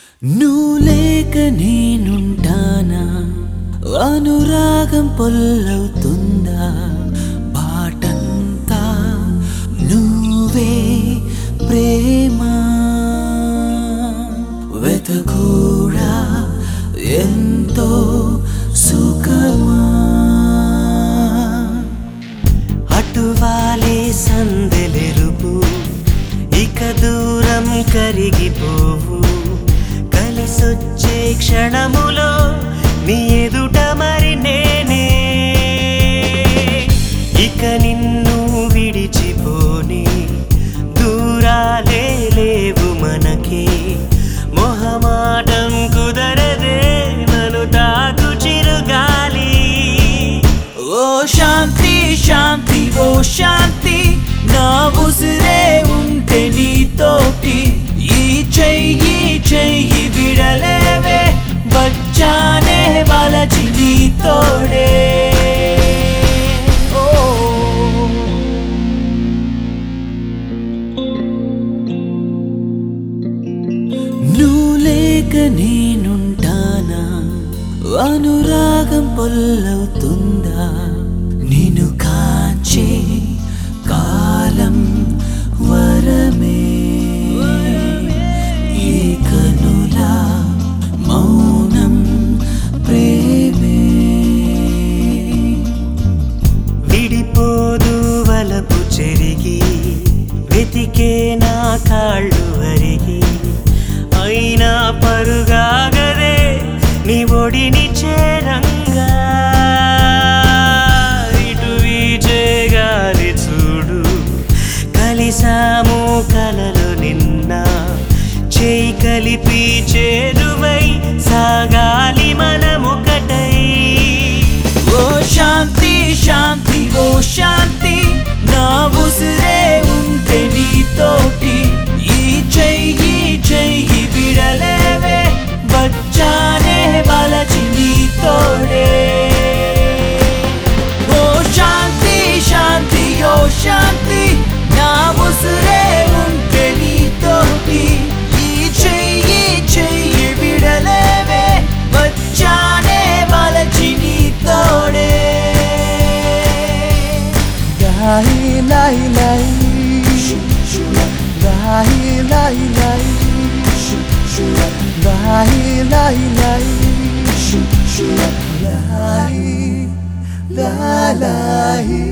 నువ్వు లేక నేనుంటానా అనురాగం పొల్లవుతుందా బాటంతా నువ్వే ప్రేమ వెతకూడా ఎంతో సుఖమా అటువాలే సందెలెరుపు ఇక దూరం కరిగిపోవు కలిసొచ్చే క్షణములో నీ ఎదుట మరి నేనే ఇక నిన్ను విడిచిపోని దూరాలే లేవు మనకి మొహమాటం కుదరదే నన్ను తాకు చిరుగాలి ఓ శాంతి శాంతి ఓ శాంతి నా ఉసిరే ఉంటే నీతోటి ఈ చెయ్యి చెయ్యి విడలేవే వచ్చానే వలచి నీతోడే ఓ నువ్వు లేక నేనుంటానా అనురాగం పొల్లవుతుందా నిన్ను కాచే కాలం వరమే ఈ కనుల మౌనం ప్రేమే విడిపోదు వలపు చెరిగి వెతికే నా కాళ్ళు అరిగి అయినా పరుగాగదే నీ ఒడిని చేరంగా ఇటు వీచే గాలి చూడు కలిసాము కలలు నిన్న చేయి కలిపి చేరువై సాగాలి మనమొకటై ఓ శాంతి శాంతి ఓ శాంతి నా ఉసిరే ఉంటే నీతోటి ఈ చెయ్యి చెయ్యి విడలేవే వచ్చానే వలచి నీతోడే ఓ శాంతి శాంతి ఓ శాంతి నా ఉసిరే ఉంటే నీతోటి ఈ చెయ్యి చెయ్యి విడలేవే వచ్చానే వలచి నీతోడే Lahi lahi lahi Lahi lahi lahi Lahi lahi lahi Lahi la lahi